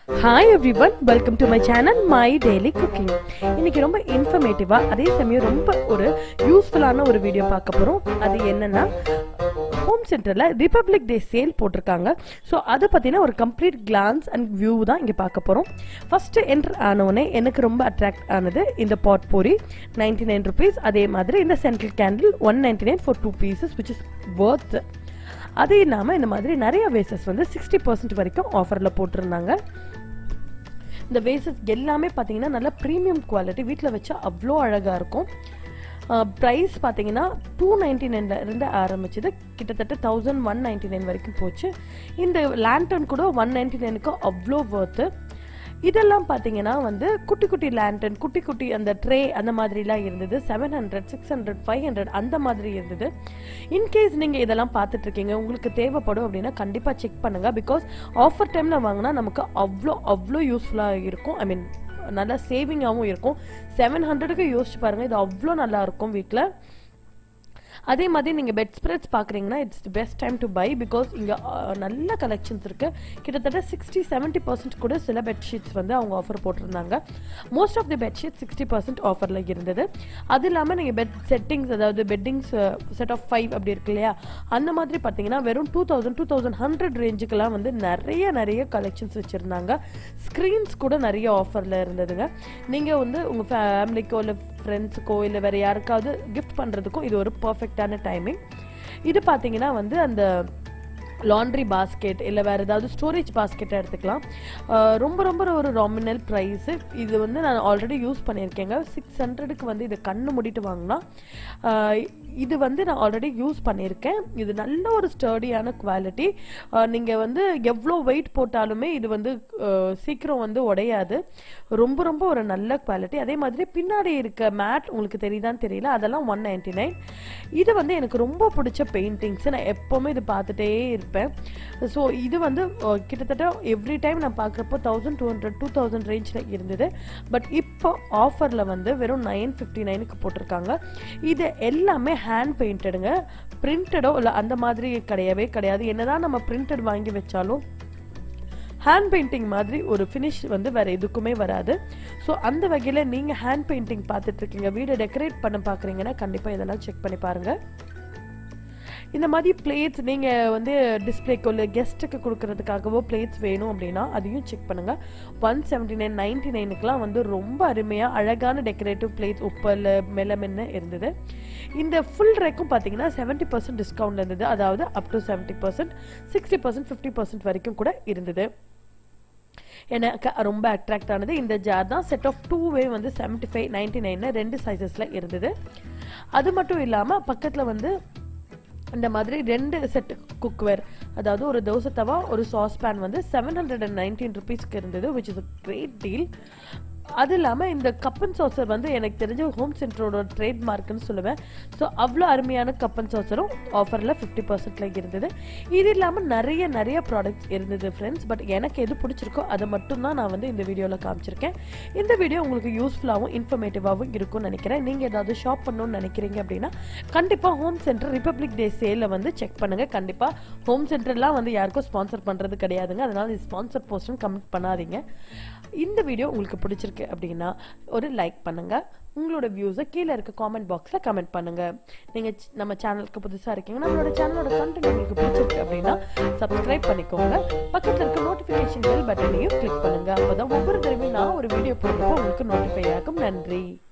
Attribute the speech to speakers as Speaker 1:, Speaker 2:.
Speaker 1: hi everyone welcome to my channel my daily cooking இன்னைக்கு ரொம்ப இன்ஃபர்மேட்டிவாக அதே சமயம் ரொம்ப ஒரு யூஸ்ஃபுல்லான ஒரு வீடியோ பார்க்க போகிறோம் அது என்னன்னா ஹோம் சென்டரில் ரிப்பப்ளிக் டே சேல் போட்டிருக்காங்க ஸோ அதை பற்றின ஒரு கம்ப்ளீட் கிளான்ஸ் அண்ட் வியூ தான் இங்கே பார்க்க போகிறோம் ஃபஸ்ட்டு என்டர் ஆனவுடனே எனக்கு ரொம்ப அட்ராக்ட் ஆனது இந்த potpourri ninety nine rupees அதே மாதிரி இந்த central candle one ninety nine for two pieces which is worth அது இல்லாமல் இந்த மாதிரி நிறைய வேசஸ் வந்து சிக்ஸ்டி பர்சன்ட் வரைக்கும் ஆஃபரில் போட்டிருந்தாங்க இந்த வேசஸ் எல்லாமே பார்த்தீங்கன்னா நல்ல ப்ரீமியம் குவாலிட்டி வீட்டில் வச்சா அவ்வளோ அழகாக இருக்கும் ப்ரைஸ் பார்த்தீங்கன்னா டூ நைன்டி நைனில் இருந்து ஆரம்பிச்சது கிட்டத்தட்ட தௌசண்ட் ஒன் நைன்டி நைன் வரைக்கும் போச்சு இந்த லேண்டன் கூட ஒன் நைன்டி நைனுக்கு அவ்வளோ ஒர்த்து இதெல்லாம் பார்த்தீங்கன்னா வந்து குட்டி குட்டி லேண்டன் குட்டி குட்டி அந்த ட்ரே அந்த மாதிரிலாம் இருந்தது seven hundred six hundred five hundred அந்த மாதிரி இருந்தது இன்கேஸ் நீங்கள் இதெல்லாம் பார்த்துட்டு இருக்கீங்க உங்களுக்கு தேவைப்படும் அப்படின்னா கண்டிப்பாக செக் பண்ணுங்க பிகாஸ் ஆஃபர் டைமில் வாங்கினா நமக்கு அவ்வளோ அவ்வளோ யூஸ்ஃபுல்லாக இருக்கும் ஐ மீன் நல்லா சேவிங்காகவும் இருக்கும் செவன் ஹண்ட்ரடுக்கு யோசிச்சு பாருங்கள் இது அவ்வளோ நல்லா இருக்கும் வீட்டில் அதே மாதிரி நீங்கள் பெட் ஸ்ப்ரெட்ஸ் பார்க்குறீங்கன்னா it's the best time to buy because இங்கே நல்ல கலெக்ஷன்ஸ் இருக்குது கிட்டத்தட்ட சிக்ஸ்டி செவன்ட்டி பர்சன்ட் கூட சில பெட்ஷீட்ஸ் வந்து அவங்க ஆஃபர் போட்டிருந்தாங்க most of the bedsheet sixty percent ஆஃபரில் இருந்தது அது இல்லாமல் நீங்கள் பெட் செட்டிங்ஸ் அதாவது பெட்டிங்ஸ் செட் ஆஃப் ஃபைவ் அப்படி இருக்கு இல்லையா அந்த மாதிரி பார்த்தீங்கன்னா வெறும் two thousand two thousand hundred ரேஞ்சுக்கெல்லாம் வந்து நிறைய நிறைய கலெக்ஷன்ஸ் வச்சுருந்தாங்க ஸ்க்ரீன்ஸ் கூட நிறைய ஆஃபரில் இருந்ததுங்க நீங்கள் வந்து உங்கள் ஃபேமிலிக்கோ இல்லை ஃப்ரெண்ட்ஸுக்கோ இல்லை வேறு யாருக்காவது கிஃப்ட் பண்ணுறதுக்கும் இது ஒரு பர்ஃபெக்டான டைமிங் இது பார்த்தீங்கன்னா வந்து அந்த லாண்ட்ரி பாஸ்கெட் இல்லை வேறு ஏதாவது ஸ்டோரேஜ் பாஸ்கெட்டை எடுத்துக்கலாம் ரொம்ப ரொம்ப ஒரு நாமினல் ப்ரைஸு இது வந்து நான் ஆல்ரெடி யூஸ் பண்ணியிருக்கேங்க சிக்ஸ் ஹண்ட்ரடுக்கு வந்து இதை கண்ணு மூடிட்டு வாங்கினா இது வந்து நான் ஆல்ரெடி யூஸ் பண்ணியிருக்கேன் இது நல்ல ஒரு ஸ்டர்டியான குவாலிட்டி நீங்கள் வந்து எவ்வளோ வெயிட் போட்டாலுமே இது வந்து சீக்கிரம் வந்து உடையாது ரொம்ப ரொம்ப ஒரு நல்ல குவாலிட்டி அதே மாதிரி பின்னாடி இருக்க மேட் உங்களுக்கு தெரியுதான்னு தெரியல அதெல்லாம் ஒன் நைன்டி நைன் இது வந்து எனக்கு ரொம்ப பிடிச்ச பெயிண்டிங்ஸ் நான் எப்போவுமே இது பார்த்துட்டே இருப்பேன் ஸோ இது வந்து கிட்டத்தட்ட எவ்ரி டைம் நான் பார்க்குறப்போ thousand two hundred two thousand ரேஞ்சில் இருந்தது பட் இப்போ ஆஃபரில் வந்து வெறும் நைன் ஃபிஃப்டி நைனுக்கு போட்டிருக்காங்க இது எல்லாமே ஹேண்ட் பெயிண்டடுங்க பிரிண்டடோ இல்லை அந்த மாதிரி கிடையவே கிடையாது என்னதான் நம்ம பிரிண்டட் வாங்கி வச்சாலும் ஹேண்ட் பெயிண்டிங் மாதிரி ஒரு ஃபினிஷ் வந்து வேறு எதுக்குமே வராது ஸோ அந்த வகையில் நீங்கள் ஹேண்ட் பெயிண்டிங் பார்த்துட்ருக்கீங்க வீடை டெக்கரேட் பண்ண பார்க்குறீங்கன்னா கண்டிப்பாக இதெல்லாம் செக் பண்ணி பாருங்கள் இந்த மாதிரி பிளேட்ஸ் நீங்கள் வந்து டிஸ்பிளேக்கோ இல்லை கெஸ்ட்டுக்கு கொடுக்கறதுக்காகவோ பிளேட்ஸ் வேணும் அப்படின்னா அதையும் செக் பண்ணுங்கள் ஒன் செவன்டி நைன் நைன்டி நைனுக்குலாம் வந்து ரொம்ப அருமையாக அழகான டெக்கரேட்டிவ் பிளேட்ஸ் உப்பல் மெலமென்னு இருந்தது இந்த ஃபுல் ரேக்கும் பார்த்தீங்கன்னா செவன்ட்டி பர்சன்ட் டிஸ்கவுண்ட் இருந்தது அதாவது up to seventy percent sixty percent fifty percent வரைக்கும் கூட இருந்தது எனக்கு ரொம்ப அட்ராக்ட் ஆனது இந்த ஜார் தான் செட் ஆஃப் டூவே வந்து செவன்ட்டி ஃபைவ் நைன்டி நைன்னு ரெண்டு சைஸஸில் இருந்தது அது மட்டும் இல்லாமல் பக்கத்தில் வந்து இந்த மாதிரி ரெண்டு செட் குக்வேர் அதாவது ஒரு தோசை தவா ஒரு சாஸ் பேன் வந்து செவன் ஹண்ட்ரட் அண்ட் நைன்டீன் ருபீஸ்க்கு இருந்தது which is a great deal அது இல்லாமல் இந்த கப் அண்ட் சாசர் வந்து எனக்கு தெரிஞ்ச ஹோம் சென்டரோட ட்ரேட் மார்க்குன்னு சொல்லுவேன் ஸோ அவ்வளோ அருமையான கப் அண்ட் சாசரும் ஆஃபரில் ஃபிஃப்டி பர்சன்ட்ல இருந்தது இது இல்லாமல் நிறைய நிறைய ப்ராடக்ட்ஸ் இருந்தது ஃப்ரெண்ட்ஸ் பட் எனக்கு எது பிடிச்சிருக்கோ அதை மட்டும்தான் நான் வந்து இந்த வீடியோவில் காமிச்சிருக்கேன் இந்த வீடியோ உங்களுக்கு யூஸ்ஃபுல்லாகவும் இன்ஃபர்மேட்டிவாகவும் இருக்கும்னு நினைக்கிறேன் நீங்கள் ஏதாவது ஷாப் பண்ணணும்னு நினைக்கிறீங்க அப்படின்னா கண்டிப்பாக ஹோம் சென்டர் ரிப்பப்ளிக் டே சேலில் வந்து செக் பண்ணுங்கள் கண்டிப்பாக ஹோம் சென்டர்லாம் வந்து யாருக்கும் ஸ்பான்சர் பண்ணுறது கிடையாதுங்க அதனால் இது ஸ்பான்சர் போஸ்ட்னு கமெண்ட் பண்ணாதீங்க இந்த வீடியோ உங்களுக்கு பிடிச்சிருக்கு அப்படின்னா ஒரு லைக் பண்ணுங்கள் உங்களோட வியூஸை கீழே இருக்க காமெண்ட் பாக்ஸில் கமெண்ட் பண்ணுங்கள் நீங்கள் நம்ம சேனலுக்கு புதுசாக இருக்கீங்க நம்மளோட சேனலோட கண்டென்ட் உங்களுக்கு பிடிச்சிருக்கு அப்படின்னா சப்ஸ்கிரைப் பண்ணிக்கோங்க பக்கத்தில் இருக்க நோட்டிஃபிகேஷன் பெல் பட்டனையும் கிளிக் பண்ணுங்கள் அப்போ தான் ஒவ்வொரு தடவையும் நான் ஒரு வீடியோ போடுறப்போ உங்களுக்கு நோட்டிஃபை ஆகும் நன்றி